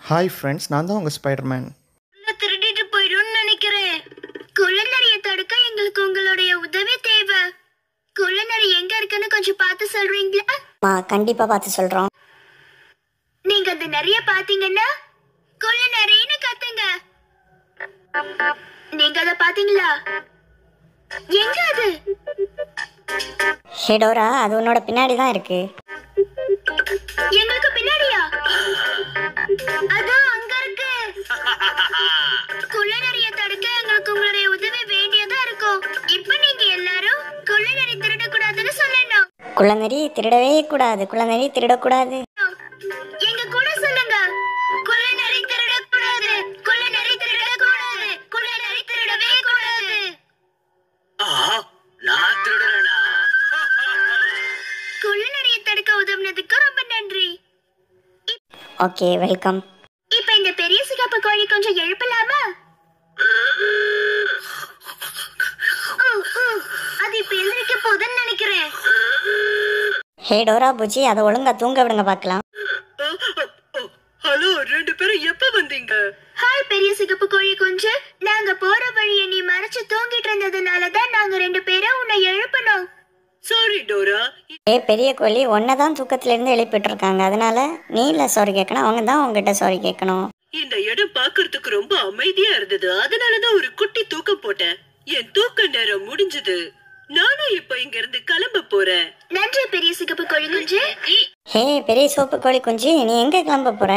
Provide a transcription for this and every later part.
hi friends நான் தான் உங்கள் ஸ்பைடர்மேன் உள்ள திருடிட்டு போயிடும்னு நினைக்கிறேன் குள்ளநரிய தடுக்க எங்களுக்கு உங்களுடைய உதவி தேவை குள்ளநரி எங்க இருக்குன்னு கொஞ்சம் பார்த்து சொல்றீங்களா மா கண்டிப்பாக பார்த்து சொல்கிறோம் நீங்க அந்த நிறைய பாத்தீங்கன்னா குள்ளநரின்னு கத்துங்க நீங்க அத பாத்தீங்களா எங்க அது ஹெடோரா அது உன்னோட பின்னாடி தான் இருக்கு எங்களுக்கு பின்னாடியா அதான் அங்க இருக்கு குள்ளநரிய தடுக்க எங்களுக்கு உங்களுடைய உதவி வேண்டியதா இருக்கும் இப்ப நீங்க எல்லாரும் குள்ளநரி திருடக்கூடாதுன்னு சொல்லணும் குள்ளநரி திருடவே கூடாது குள்ளநரி திருடக்கூடாது எங்க கூட சொல்லுங்க குள்ளநரி திருடக்கூடாது குள்ளநரி திருடக்கூடாது குள்ளநரி திருடவே கூடாது ஆ, நான் திருடுறேனா குள்ளநரியை தடுக்க உதவுனதுக்கு ரொம்ப நன்றி ஓகே வெல்கம் இப்ப இந்த பெரிய சிகப்பு கோழி கொஞ்சம் எழுப்பலாமா ஊ, ஊ, அது இப்ப எந்திரிக்க போகுதுன்னு நினைக்கிறேன் ஹே டோரா பூச்சி அதை ஒழுங்கா தூங்க விடுங்க பார்க்கலாம் ஹலோ ரெண்டு பேரும் எப்ப வந்தீங்க ஹாய் பெரிய சிகப்பு கோழி குஞ்சு நாங்க போற வழியை நீ மறைச்சு தூங்கிட்டு இருந்ததுனால தான் நாங்க ரெண்டு பேரும் உன்னை எழுப்பணும் சாரி டோரா ஏ பெரிய கோழி ஒன்றை தான் தூக்கத்திலேருந்து எழுப்பிட்டு இருக்காங்க அதனால நீ இல்லை சாரி கேட்கணும் அவங்க தான் உங்ககிட்ட சாரி கேட்கணும் இந்த இடம் பார்க்கிறதுக்கு ரொம்ப அமைதியா இருந்தது அதனாலதான் ஒரு குட்டி தூக்கம் போட்டேன் என் தூக்க நேரம் முடிஞ்சது நானும் இப்ப இங்க இருந்து கிளம்ப போறேன் நன்றி பெரிய சிகப்பு கோழி குஞ்சு ஹே பெரிய சோப்பு கோழி குஞ்சு நீ எங்கே கிளம்ப போற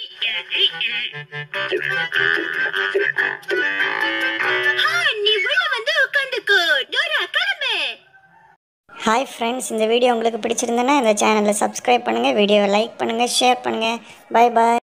ஆ, நீ உள்ள வந்து உட்காந்துக்கோ டோரா கிளம்பு ஹாய் ஃப்ரெண்ட்ஸ் இந்த வீடியோ உங்களுக்கு பிடிச்சிருந்ததுன்னா இந்த சேனலை சப்ஸ்கிரைப் பண்ணுங்கள் வீடியோவை லைக் பண்ணுங்கள் ஷேர் பண்ணுங்கள் பை பாய்